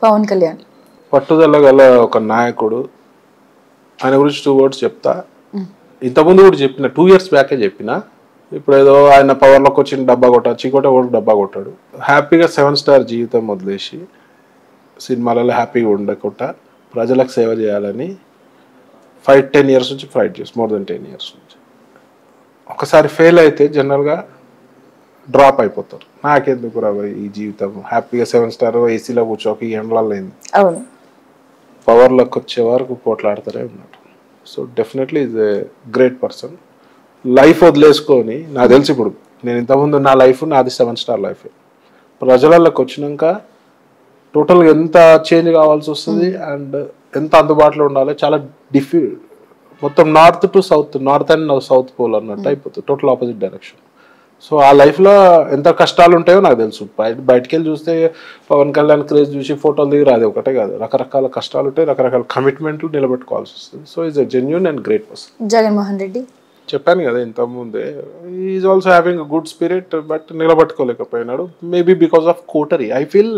పవన్ కళ్యాణ్ పట్టుదల గల ఒక నాయకుడు ఆయన గురించి టూ వర్డ్స్ చెప్తా ఇంతకుముందు కూడా చెప్పిన టూ ఇయర్స్ బ్యాకే చెప్పిన ఇప్పుడు ఏదో ఆయన పవర్లోకి వచ్చిన డబ్బా కొట్టా చీకోట కూడా డబ్బా కొట్టాడు హ్యాపీగా సెవెన్ స్టార్ జీవితం వదిలేసి సినిమాలలో హ్యాపీగా ఉండకుండా ప్రజలకు సేవ చేయాలని ఫైవ్ టెన్ ఇయర్స్ నుంచి ఫైట్ చేసి మోర్ దెన్ టెన్ ఇయర్స్ నుంచి ఒకసారి ఫెయిల్ అయితే జనరల్గా డ్రాప్ అయిపోతారు నాకెందుకు రా భయ్ ఈ జీవితం హ్యాపీగా సెవెన్ స్టార్ ఏసీలో కూర్చోక ఈ ఎండలలో అయింది అవును పవర్లోకి వచ్చే వరకు పోట్లాడుతూనే ఉన్నాడు so definitely is a great person life వదిలేసుకొని నాకు తెలిసి ఇప్పుడు నేను ఇంతకుముందు నా లైఫ్ నాది సెవెన్ స్టార్ లైఫ్ ప్రజలలోకి వచ్చినాక టోటల్గా ఎంత చేంజ్ కావాల్సి వస్తుంది అండ్ ఎంత అందుబాటులో ఉండాలి చాలా డిఫి మొత్తం north to south north and south pole అన్నట్టు అయిపోతుంది టోటల్ ఆపోజిట్ డైరెక్షన్ సో ఆ లైఫ్లో ఎంత కష్టాలు ఉంటాయో నాకు తెలుసు బయట బయటికి వెళ్ళి చూస్తే పవన్ కళ్యాణ్ క్రేజ్ చూసి ఫోటోలు దిగి రాదు ఒకటే కాదు రకరకాల కష్టాలు ఉంటాయి రకరకాల కమిట్మెంట్లు నిలబెట్టుకోవాల్సి వస్తుంది so is a genuine and great person Jaganmohan Reddy చెప్పాను కదా ఇంతకుముందే is also having good spirit but నిలబట్టుకోలేకపోయినాడు maybe because of coterie I feel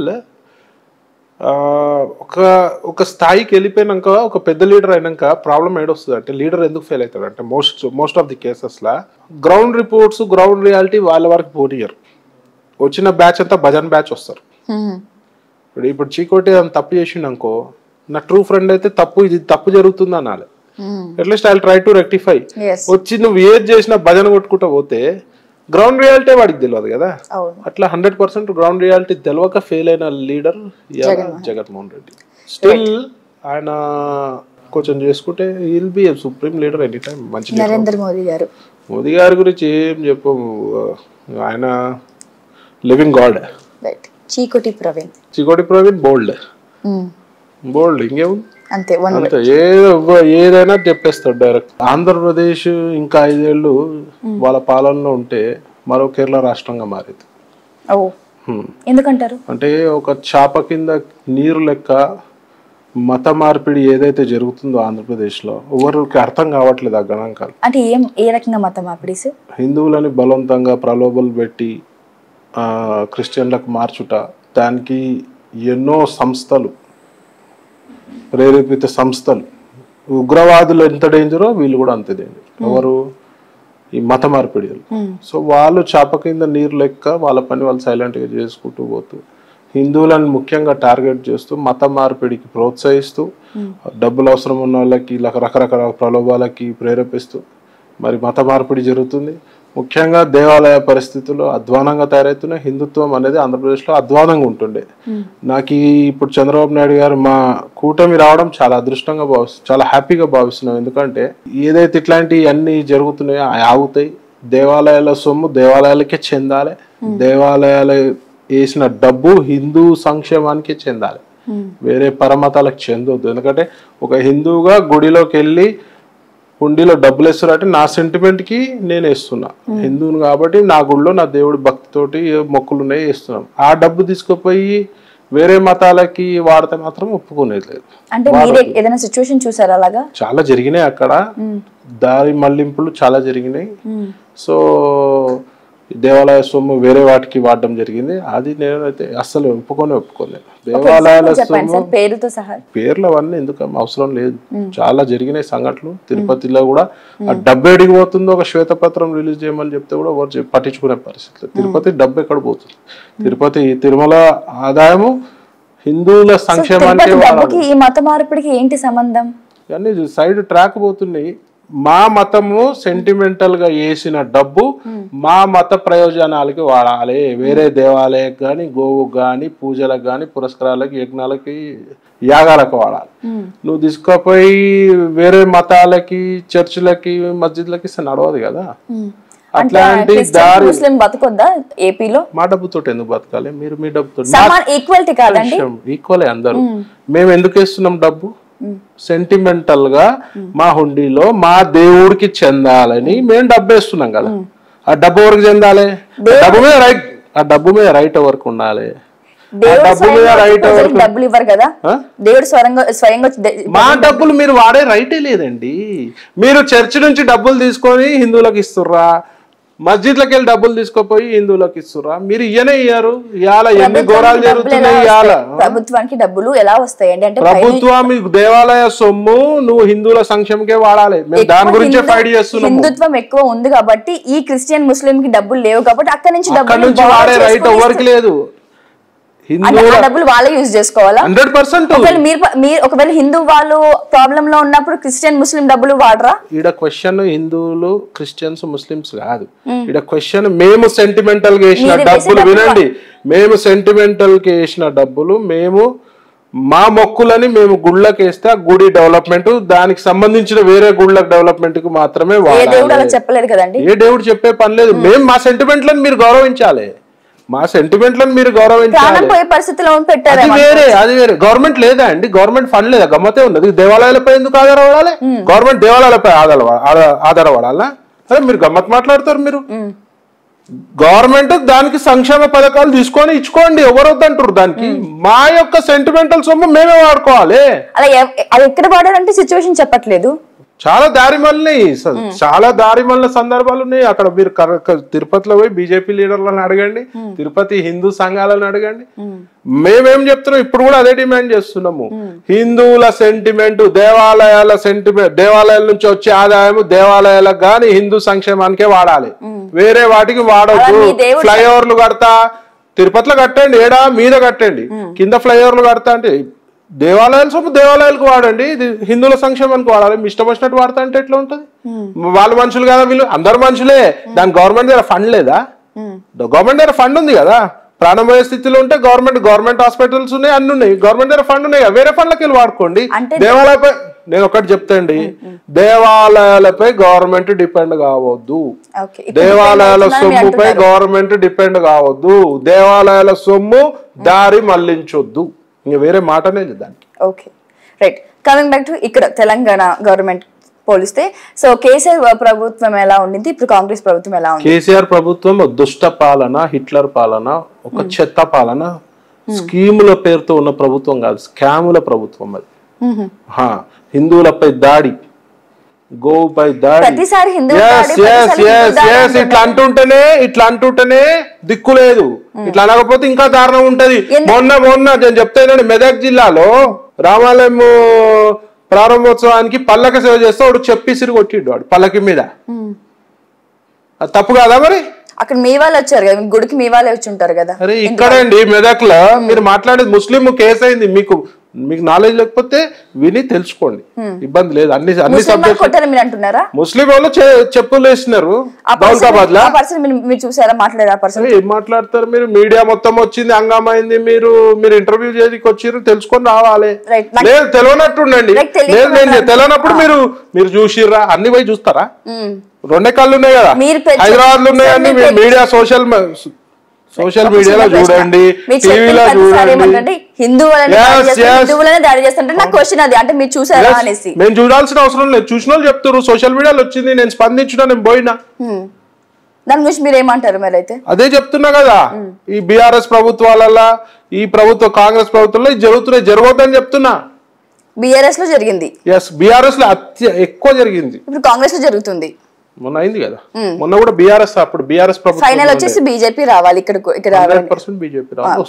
ఒక ఒక స్థాయికి వెళ్ళిపోయినాక ఒక పెద్ద లీడర్ అయినాక ప్రాబ్లం ఏడొస్తుంది అంటే లీడర్ ఎందుకు ఫెయిల్ అవుతాడు అంటే మోస్ట్ మోస్ట్ ఆఫ్ ది కేసెస్లో గ్రౌండ్ రిపోర్ట్స్ గ్రౌండ్ రియాలిటీ వాళ్ళ వరకు పోనీయరు వచ్చిన బ్యాచ్ అంతా భజన్ బ్యాచ్ వస్తారు హ్మ్. ఇప్పుడు ఇప్పుడు చీకోటి ఏదైనా తప్పు చేసిండనుకో నా ట్రూ ఫ్రెండ్ అయితే తప్పు ఇది తప్పు జరుగుతుంది అనాలి hmm. At least I try to rectify Yes. వచ్చి నువ్వు ఏది చేసినా భజన కొట్టుకుంటా పోతే గ్రౌండ్ రియాలిటీ వాడికి తెలియదు కదా అవును అట్లా హండ్రెడ్ పర్సెంట్ గ్రౌండ్ రియాలిటీ తెలియక ఫెయిల్ అయిన లీడర్ జగన్మోహన్ రెడ్డి స్టిల్ ఆయన కొంచెం చేసుకుంటే will be supreme leader any time మంచి leader. నరేంద్ర మోదీ గారు మోదీ గారి గురించి ఏం చెప్పము ఆయన living god right Chikoti Praveen Chikoti Praveen bold hmm. Bold ఇంకేముంది అంతే వన్ అంతే ఏదో ఏదైనా చెప్పేస్తాడు డైరెక్ట్ ఆంధ్రప్రదేశ్ ఇంకా ఐదేళ్ళు వాళ్ళ పాలనలో ఉంటే మరో కేరళ రాష్ట్రంగా మారింది ఓ హ్మ్. ఎందుకంటారు అంటే ఒక చాప కింద నీరు లెక్క మత మార్పిడి ఏదైతే జరుగుతుందో ఆంధ్రప్రదేశ్లో ఎవరికి అర్థం కావట్లేదు ఆ గణాంకాలు అంటే ఏం ఏ రకంగా మత మార్పిడి సార్ హిందువులని బలవంతంగా ప్రలోభలు పెట్టి ఆ, క్రిస్టియన్లకు మార్చుట దానికి ఎన్నో సంస్థలు ప్రేరేపిత సంస్థలు ఉగ్రవాదులు ఎంత డేంజరో వీళ్ళు కూడా అంతే డేంజర్ ఎవరు ఈ మత మార్పిడిలు సో వాళ్ళు చాప కింద నీరు లెక్క వాళ్ళ పని వాళ్ళు సైలెంట్గా చేసుకుంటూ పోతూ హిందువులను ముఖ్యంగా టార్గెట్ చేస్తూ మత మార్పిడికి ప్రోత్సహిస్తూ డబ్బులు అవసరం ఉన్న వాళ్ళకి ఇలా రకరకాల ప్రలోభాలకి ప్రేరేపిస్తూ మరి మత మార్పిడి జరుగుతుంది ముఖ్యంగా దేవాలయ పరిస్థితులు అధ్వానంగా తయారవుతున్నాయి హిందుత్వం అనేది ఆంధ్రప్రదేశ్లో అధ్వానంగా ఉంటుండే నాకు ఈ ఇప్పుడు చంద్రబాబు నాయుడు గారు మా కూటమి రావడం చాలా అదృష్టంగా భావిస్తు చాలా హ్యాపీగా భావిస్తున్నాం ఎందుకంటే ఏదైతే ఇట్లాంటి అన్ని జరుగుతున్నాయో అవి ఆగుతాయి దేవాలయాల సొమ్ము దేవాలయాలకే చెందాలి దేవాలయాలు వేసిన డబ్బు హిందూ సంక్షేమానికే చెందాలి వేరే పరమతాలకు చెందొద్దు ఎందుకంటే ఒక హిందువుగా గుడిలోకి వెళ్ళి హుండీలో డబ్బులు వేస్తారు అంటే నా సెంటిమెంట్ కి నేను వేస్తున్నా హిందువుని కాబట్టి నా గుడిలో నా దేవుడి భక్తితోటి ఏ మొక్కులు ఉన్నాయి వేస్తున్నాం ఆ డబ్బు తీసుకుపోయి వేరే మతాలకి వాడితే మాత్రం ఒప్పుకునేది లేదు అంటే మీరే ఏదైనా సిచ్యువేషన్ చూసారా అలాగా చాలా జరిగినాయి అక్కడ దారి మళ్లింపులు చాలా జరిగినాయి సో ఈ దేవాలయ సొమ్ము వేరే వాటికి వాడడం జరిగింది అది నేనైతే అస్సలు ఒప్పుకొని ఒప్పుకోలేదు దేవాలయాల చెప్పండి సొమ్ము సార్ పేరుతో సహా పేర్లు అవన్నీ ఎందుకు అవసరం లేదు చాలా జరిగినాయి సంఘటనలు తిరుపతిలో కూడా ఆ డబ్బు ఎడికి పోతుందో ఒక శ్వేతపత్రం రిలీజ్ చేయమని చెప్తే కూడా ఎవరు చెప్- పట్టించుకునే పరిస్థితి లేదు. తిరుపతి డబ్బు ఎక్కడ పోతుంది తిరుపతి తిరుమల ఆదాయము హిందువుల సంక్షేమానికి తిరుపతి డబ్బుకి ఈ మత మార్పిడికి ఏంటి సంబంధం ఇవన్నీ సైడ్ ట్రాక్ పోతున్నాయి మా మతము సెంటిమెంటల్ గా వేసిన డబ్బు మా మత ప్రయోజనాలకి వాడాలి వేరే దేవాలయకు కానీ గోవుకు కానీ పూజలకు కానీ పురస్కారాలకి యజ్ఞాలకి యాగాలకు వాడాలి నువ్వు తీసుకుపోయి వేరే మతాలకి చర్చిలకి మస్జిద్లకి ఇస్తే నడవదు కదా అట్లాంటి దారి ముస్లిం బతకొద్దా ఏపీలో మా డబ్బుతో ఎందుకు బతకాలి మీరు మీ డబ్బుతో సమాన్ ఈక్వాలిటీ కాదండి ఈక్వలే అందరూ మేము ఎందుకు వేస్తున్నాం డబ్బు సెంటిమెంటల్ గా మా హుండీలో మా దేవుడికి చెందాలని మేము డబ్బు వేస్తున్నాం కదా ఆ డబ్బు ఎవరికి చెందాలి ఆ డబ్బు మీద రైట్ ఆ డబ్బు మీద రైట్ ఎవరికి ఉండాలి దేవుడు డబ్బు మీద స్వయంగా రైట్ ప్రజలకు ఎవరికి డబ్బులు ఇవ్వరు కదా ఆ? దేవుడు స్వయంగా స్వయంగా వచ్చి దే- మా డబ్బులు మీరు వాడే రైటే లేదండి మీరు చర్చి నుంచి డబ్బులు తీసుకొని హిందువులకు ఇస్తుర్రా మస్జిద్లకి వెళ్ళి డబ్బులు తీసుకుపోయి హిందువులకు ఇస్తురా మీరు ఇయ్యనే ఇయ్యారు ఇవాళ ఎన్ని ఘోరాలు ప్రభుత్వానికి డబ్బులు ఎలా జరుగుతున్నాయి ఇవాళ వస్తాయి? ప్రభుత్వానికి డబ్బులు ఎలా వస్తాయండి అంటే పైన- ప్రభుత్వం ఈ దేవాలయ సొమ్ము నువ్వు హిందువుల సంక్షేమకే వాడాలి మేము దాని ఎక్కువ గురించే హిందూ- ఫైట్ చేస్తున్నాము హిందుత్వం ఎక్కువ ఉంది కాబట్టి ఈ క్రిస్టియన్ ముస్లిం కి డబ్బులు లేవు కాబట్టి అక్కడ నుంచి అక్కడ డబ్బులు నుంచి borrow వాడే రైట్ చేసుకొని ఎవరికి లేదు అంటే హిందువుల ఆ డబ్బులు వాళ్ళే యూజ్ చేసుకోవాలా హండ్రెడ్ పర్సెంట్ ఒకవేళ మీరు మీరు ఒకవేళ హిందూ వాళ్ళు ప్రాబ్లం లో ఉన్నప్పుడు క్రిస్టియన్ ముస్లిం డబ్బులు వాడరా ఈడ క్వశ్చన్ హిందువులు క్రిస్టియన్స్ ముస్లిమ్స్ కాదు ఈడ క్వశ్చన్ మేము సెంటిమెంటల్ గా వేసిన మీరు వేసే డబ్బులు డబ్బులు వినండి మేము సెంటిమెంటల్ కి వేసిన డబ్బులు మేము మా మొక్కులని మేము గుళ్ళకి వేస్తే ఆ గుడి డెవలప్మెంట్ దానికి సంబంధించిన వేరే గుళ్ళకి డెవలప్మెంట్ కి మాత్రమే ఏ దేవుడు అలా వాడాలి చెప్పలేదు కదండి ఏ దేవుడు చెప్పే పని లేదు మేము మా సెంటిమెంట్లను మీరు గౌరవించాలి మా సెంటిమెంట్లను మీరు ప్రాణం గౌరవించాలి పోయే పరిస్థితిలో పెట్టారు అది వేరే అది వేరే గవర్నమెంట్ లేదా అండి గవర్నమెంట్ ఫండ్ లేదా గమ్మతే ఉన్నది దేవాలయాలపై ఎందుకు ఆధారపడాలి గవర్నమెంట్ దేవాలయాలపై ఆధార ఆధార- ఆధారపడాలా అదే మీరు గమ్మత్ మాట్లాడతారు మీరు గవర్నమెంట్ దానికి సంక్షేమ పథకాలు తీసుకొని ఇచ్చుకోండి ఎవరు వద్దంటారు దానికి మా యొక్క సెంటిమెంటల్ సొమ్ము మేమే వాడుకోవాలి అలా ఎ- అది ఎక్కడ వాడారంటే సిచ్యువేషన్ చెప్పట్లేదు చాలా దారి మళ్ళీ చాలా దారి మళ్ళీ సందర్భాలు ఉన్నాయి అక్కడ మీరు కర- క- తిరుపతిలో పోయి బీజేపీ లీడర్లను అడగండి తిరుపతి హిందూ సంఘాలను అడగండి మేమేం చెప్తున్నాం ఇప్పుడు కూడా అదే డిమాండ్ చేస్తున్నాము హిందువుల సెంటిమెంట్ దేవాలయాల సెంటిమెంట్ దేవాలయాల నుంచి వచ్చే ఆదాయం దేవాలయాలకు గాని హిందూ సంక్షేమానికే వాడాలి వేరే వాటికి వాడొద్దు అలా మీ దేవుడు ఫ్లైఓవర్లు కడతా తిరుపతిలో కట్టండి ఏడా మీద కట్టండి కింద ఫ్లైఓవర్లు కడతా అంటే దేవాలయాల సొమ్ము దేవాలయాలకు వాడండి ఇది హిందువుల సంక్షేమానికి వాడాలి మీ ఇష్టం వచ్చినట్టు వాడతా అంటే ఎట్లా ఉంటది వాళ్ళు మనుషులు కదా వీళ్ళు అందరు మనుషులే దాని గవర్నమెంట్ దగ్గర ఫండ్ లేదా గవర్నమెంట్ దగ్గర ఫండ్ ఉంది కదా ప్రాణమయ స్థితిలో ఉంటే గవర్నమెంట్ గవర్నమెంట్ హాస్పిటల్స్ ఉన్నాయి అన్ని ఉన్నాయి గవర్నమెంట్ దగ్గర ఫండ్ ఉన్నాయి కదా, వేరే ఫండ్లకి వెళ్ళి వాడుకోండి అంటే- దేవాలయపై నేను ఒకటి చెప్తాండి దేవాలయాలపై గవర్నమెంట్ డిపెండ్ కావద్దు ఓకే ఇప్పుడు దేవాలయాల depend అవుతుందని మీరు సొమ్ముపై అంటున్నారు. గవర్నమెంట్ డిపెండ్ కావద్దు దేవాలయాల సొమ్ము దారి మళ్లించొద్దు ఇంక వేరే మాటనే లేదు దానికి okay right coming back to ఇక్కడ తెలంగాణ గవర్నమెంట్ పోలిస్తే సో కేసీఆర్ ప్రభుత్వం ఎలా ఉండింది ఇప్పుడు కాంగ్రెస్ ప్రభుత్వం ఎలా ఉంది కేసీఆర్ ప్రభుత్వం ఒక దుష్ట పాలన హిట్లర్ పాలన ఒక చెత్త పాలన స్కీముల పేరుతో ఉన్న ప్రభుత్వం కాదు స్కాముల ప్రభుత్వం అది మ్మ్. హా, హిందువులపై దాడి గోవుపై దాడి ప్రతిసారి హిందువుల Yes, దాడి, yes, ప్రతిసారి yes, హిందువుల దాడి yes. ఇట్లా అంటుంటేనే ఇట్లా అంటుంటేనే దిక్కు లేదు ఇట్లా అనకపోతే ఇంకా దారుణం ఉంటది ఎందు- మొన్న మొన్న నేను చెప్తానండి మెదక్ జిల్లాలో రామాలయం ప్రారంభోత్సవానికి పల్లక సేవ చేస్తే వాడు చెప్పిసిరి కొట్టిండు వాడు పల్లకి మీద అది తప్పు కాదా మరి అక్కడ మీ వాళ్ళు వచ్చారు కదా గుడికి మీ వాళ్ళే వచ్చి ఉంటారు కదా అరే ఇక్కడే అండి మెదక్ లో మీరు మాట్లాడేది ముస్లిం కేసు అయింది మీకు మీకు నాలెడ్జ్ లేకపోతే విని తెలుసుకోండి ఇబ్బంది లేదు అన్ని అన్ని ముస్లిం వాళ్ళు సబ్జెక్ట్ కొట్టారని మీరు అంటున్నారా ముస్లిం వాళ్ళు చె- చెప్పులు వేసినారు ఆ దౌలతాబాద్ లా పర్సన్ మీరు చూసారా మాట్లాడారు ఆ పర్సన్ అరే, ఏం మాట్లాడతారు మీరు మీడియా మొత్తం వచ్చింది హంగామైంది మీరు మీరు ఇంటర్వ్యూ చేయడానికి వచ్చారు తెలుసుకొని రావాలి Right. నాకు- లేదు తెలియనట్టుండండి నాకు తెలియకుండా లేదు నేను నాకు- తెలియనప్పుడు మీరు మీరు చూసిర్రా అన్ని పోయి చూస్తారా రెండే కళ్ళు ఉన్నాయి కదా మీరు పె- హైదరాబాద్ లో ఉన్నాయని మీరు మీరు పె- మీడియా సోషల్ సోషల్ మీడియాలో చూడండి మీరు టీవీలో చెప్పిన ప్రతిసారి చూడండి ఏమంటే హిందువులని దాడి Yes, చేస్తారు, yes. హిందువులనే దాడి చేస్తుంటే నా క్వశ్చన్ అది అంటే మీరు చూసారా Yes, అనేసి మేము చూడాల్సిన అవసరం లేదు చూసిన వాళ్ళు చెప్తారు సోషల్ మీడియాలో వచ్చింది నేను స్పందించిన నేను పోయినా హ్మ్. దాని గురించి మీరు ఏమంటారు మరి అయితే అదే చెప్తున్నా కదా ఈ బీఆర్ఎస్ ప్రభుత్వాలలో ఈ ప్రభుత్వ కాంగ్రెస్ ప్రభుత్వంలో ఇది జరుగుతున్నాయి జరగవద్దని చెప్తున్నా బిఆర్ఎస్ లో జరిగింది ఎస్ బీఆర్ఎస్ లో అత్య ఎక్కువ జరిగింది ఇప్పుడు కాంగ్రెస్ లో జరుగుతుంది మొన్న అయింది కదా మొన్న కూడా బీఆర్ఎస్ అప్పుడు బీఆర్ఎస్ ఫైనల్ ప్రభుత్వం వచ్చేసి బీజేపీ రావాలి ఇక్కడ ఇక్కడ హండ్రెడ్ పర్సెంట్ బీజేపీ రాదు